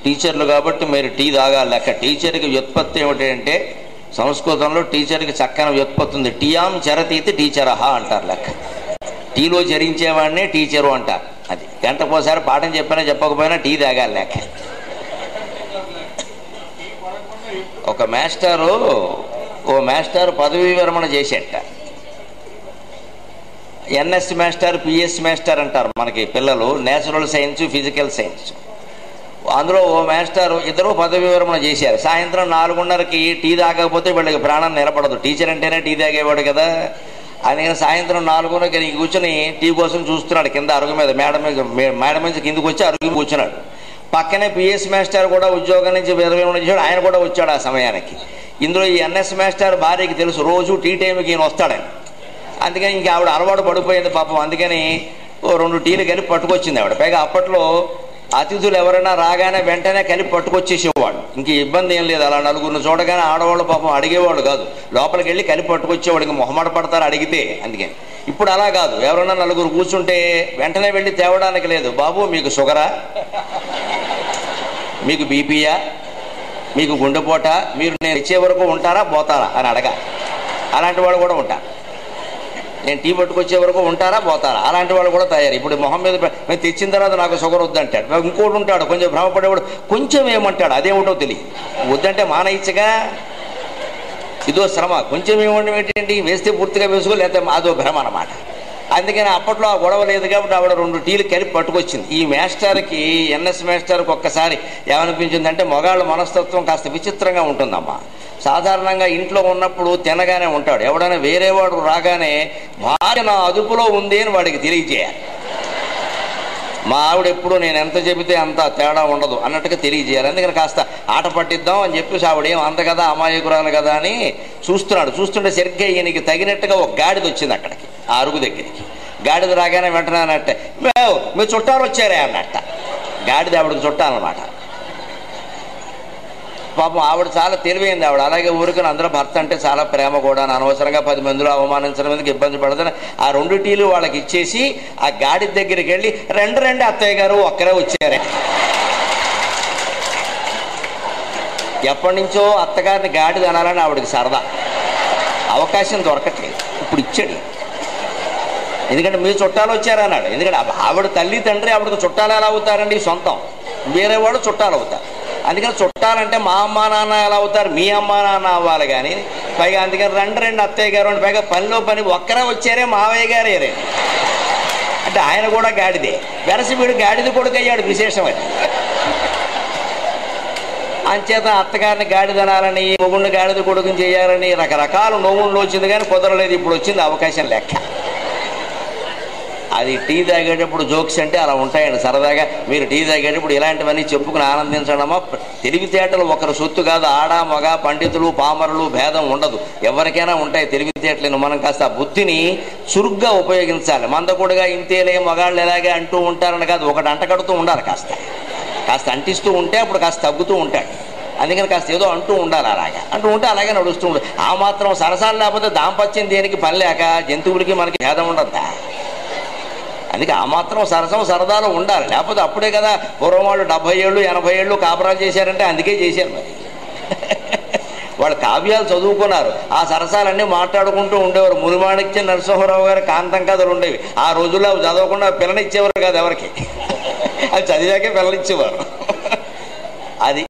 టీచర్లు కాబట్టి మీరు టీ తాగాలి లెక్క టీచర్కి వ్యుత్పత్తి ఏమిటంటే సంస్కృతంలో టీచర్కి చక్కని వ్యుత్పత్తి ఉంది టీయాం చరతీతి టీచరహ అంటారు లెక్క టీలో చరించేవాడినే టీచరు అంటారు అది గంటకోసారి పాఠం చెప్పినా చెప్పకపోయినా టీ తాగాలి లెక్క ఒక మాస్టారు ఓ మాస్టర్ పదవీ విరమణ చేసేట ఎన్ఎస్ మాస్టర్ పిఎస్ మాస్టర్ అంటారు మనకి పిల్లలు నేచురల్ సైన్స్ ఫిజికల్ సైన్స్ అందులో ఓ మాస్టర్ ఇద్దరు పదవి విరమణ చేశారు సాయంత్రం నాలుగున్నరకి టీ తాగకపోతే వీళ్ళకి ప్రాణం నిలబడదు టీచర్ అంటేనే టీ తాగేవాడు కదా అందుకని సాయంత్రం నాలుగున్నరకి నీకు కూర్చొని టీ కోసం చూస్తున్నాడు కింద అరుగు మీద మేడం మీద మే- మేడం నుంచి కిందకు వచ్చి అరుగు మీద కూర్చున్నాడు పక్కనే పిఎస్ మాస్టర్ కూడా ఉద్యోగం నుంచి విరమణ చేశాడు ఆయన కూడా వచ్చాడు ఆ సమయానికి ఇందులో ఈ ఎన్ఎస్ మాస్టర్ భార్యకి తెలుసు రోజు టీ టైంకి ఈయన వస్తాడని అందుకని ఇంకా ఆవిడ అలవాటు పడిపోయింది పాపం అందుకని ఓ రెండు టీలు కలిపి పట్టుకొచ్చింది ఆవిడ పైగా అప్పట్లో అతిథులు ఎవరైనా రాగానే వెంటనే కలిపి పట్టుకొచ్చేసేవాడు ఇంక ఇబ్బంది ఏం లేదు అలా నలుగురిని చూడగానే ఆడవాళ్ళు పాపం అడిగేవాడు కాదు లోపలికి వెళ్ళి కలిపి పట్టుకొచ్చేవాడు ఇంక మొహమాట పడతారు అడిగితే అందుకని ఇప్పుడు అలా కాదు ఎవరైనా నలుగురు కూర్చుంటే వెంటనే వెళ్ళి తేవడానికి లేదు బాబు మీకు షుగరా మీకు బీపీయా మీకు గుండెపోట మీరు నేను ఇచ్చే వరకు ఉంటారా పోతారా అని అడగా అలాంటి వాళ్ళు కూడా ఉంటారు నేను టీ పట్టుకొచ్చే వరకు ఉంటారా పోతారా అలాంటి వాళ్ళు కూడా తయారు ఇప్పుడు మొహం మీద పె- మేము తెచ్చిన తర్వాత నాకు షుగర్ వద్దంటాడు మరి ఇంకోటి ఉంటాడు కొంచెం భ్రమపడేవాడు కొంచెం ఏమంటాడు అదేమిటో తెలియదు వద్దంటే మానయిచ్చగా ఇదో శ్రమ కొంచెం ఏమంటే ఏంటండి వేస్తే పూర్తిగా వేసుకో లేకపోతే అదో భ్రమ అన్నమాట అందుకని అప్పట్లో ఆ గొడవ లేదు కాబట్టి ఆవిడ రెండు టీలు కలిపి పట్టుకొచ్చింది ఈ మాస్టర్కి ఎన్ఎస్ మాస్టర్కి ఒక్కసారి ఏమనిపించిందంటే మగాళ్ళ మనస్తత్వం కాస్త విచిత్రంగా ఉంటుందమ్మా సాధారణంగా ఇంట్లో ఉన్నప్పుడు తినగానే ఉంటాడు ఎవడైనా వేరేవాడు రాగానే భార్య నా అదుపులో ఉంది అని వాడికి తెలియజేయాలి మా ఆవిడ ఎప్పుడు నేను ఎంత చెబితే అంత తేడా ఉండదు అన్నట్టుగా తెలియజేయాలి అందుకని కాస్త ఆట పట్టిద్దాం అని చెప్పేసి ఆవిడ ఏం అంత కదా అమాయకురాలు కదా అని చూస్తున్నాడు చూస్తుంటే సరిగ్గా ఈయనకి తగినట్టుగా ఒక గాడిద వచ్చింది అక్కడికి ఆ అరుగు దగ్గరికి గాడిద రాగానే వెంటనే అన్నట్టే "మేవ్, మీ చుట్టాలు వచ్చారే అన్నట్ట గాడిద ఆవిడకి చుట్టాలన్నమాట పాపం ఆవిడ చాలా తెలివైంది ఆవిడ అలాగే ఊరికని అందరూ భర్త అంటే చాలా ప్రేమ కూడా అనవసరంగా పది మందిలో అవమానించడం మీదకి ఇబ్బంది పడదని ఆ రెండు టీలు వాళ్ళకి ఇచ్చేసి ఆ గాడి దగ్గరికి వెళ్ళి రెండు రెండు అత్తయ్య గారు ఒక్కరే వచ్చారే ఎప్పటి నుంచో అత్తగారిని గాడి అనాలని ఆవిడకి సరదా అవకాశం దొరకట్లేదు ఇప్పుడు ఇచ్చాడు ఎందుకంటే మీ చుట్టాలు వచ్చారన్నాడు ఎందుకంటే ఆ- ఆవిడ తల్లి తండ్రి ఆవిడకు చుట్టాలు ఎలా అవుతారండి సొంతం వేరే వాళ్ళు చుట్టాలు అవుతారు అందుకని చుట్టాలంటే మా అమ్మా నాన్న ఎలా అవుతారు మీ అమ్మా నాన్న అవ్వాలి కానీ పైగా అందుకని రెండు రెండు అత్తయ్య గారు అని పైగా పనిలో పని ఒక్కరే వచ్చారే మావయ్య గారే రే అంటే ఆయన కూడా గాడిదే వెరసి వీడు గాడిద కొడుకు అయ్యాడు విశేషం అది అంచేత అత్తగారిని గాడిదనాలని మొగుడిని గాడిద కొడుకుని చేయాలని రకరకాల నోములు వచ్చింది కానీ కుదరలేదు ఇప్పుడు వచ్చింది అవకాశం లెక్క అది టీ తాగేటప్పుడు జోక్స్ అంటే అలా ఉంటాయండి సరదాగా మీరు టీ తాగేటప్పుడు ఇలాంటివన్నీ చెప్పుకుని ఆనందించడమా తెలివితేటలు ఒకరి సొత్తు కాదు ఆడ మగ పండితులు పామరులు భేదం ఉండదు ఎవరికైనా ఉంటాయి తెలివితేటలను మనం కాస్త ఆ బుద్ధిని చురుగ్గా ఉపయోగించాలి మందకుడుగా ఇంతేలే మగాళ్ళు ఎలాగే అంటూ ఉంటారని కాదు ఒకటి అంటకడుతూ ఉండాలి కాస్త కాస్త అంటిస్తూ ఉంటే అప్పుడు కాస్త తగ్గుతూ ఉంటాడు అందుకని కాస్త ఏదో అంటూ ఉండాలి అలాగా అంటూ ఉంటే అలాగే నడుస్తూ ఉంటుంది ఆ మాత్రం సరసాలు లేకపోతే దాంపత్యం దేనికి పని లేక జంతువులకి మనకి భేదం ఉండద్దా అందుకే ఆ మాత్రం సరసం సరదాలో ఉండాలి లేకపోతే అప్పుడే కదా పూర్వం వాళ్ళు డెబ్బై ఏళ్ళు ఎనభై ఏళ్ళు కాపురాలు చేశారంటే అందుకే చేశారు మరి వాళ్ళు కావ్యాలు చదువుకున్నారు ఆ సరసాలన్నీ మాట్లాడుకుంటూ ఉండేవారు మునిమాణిక్య నరసింహరావు గారి కాంతం కథలు ఉండేవి ఆ రోజుల్లో అవి చదవకుండా పిల్లనిచ్చేవారు కాదు ఎవరికి అవి చదివాకే పిల్లనిచ్చేవారు అది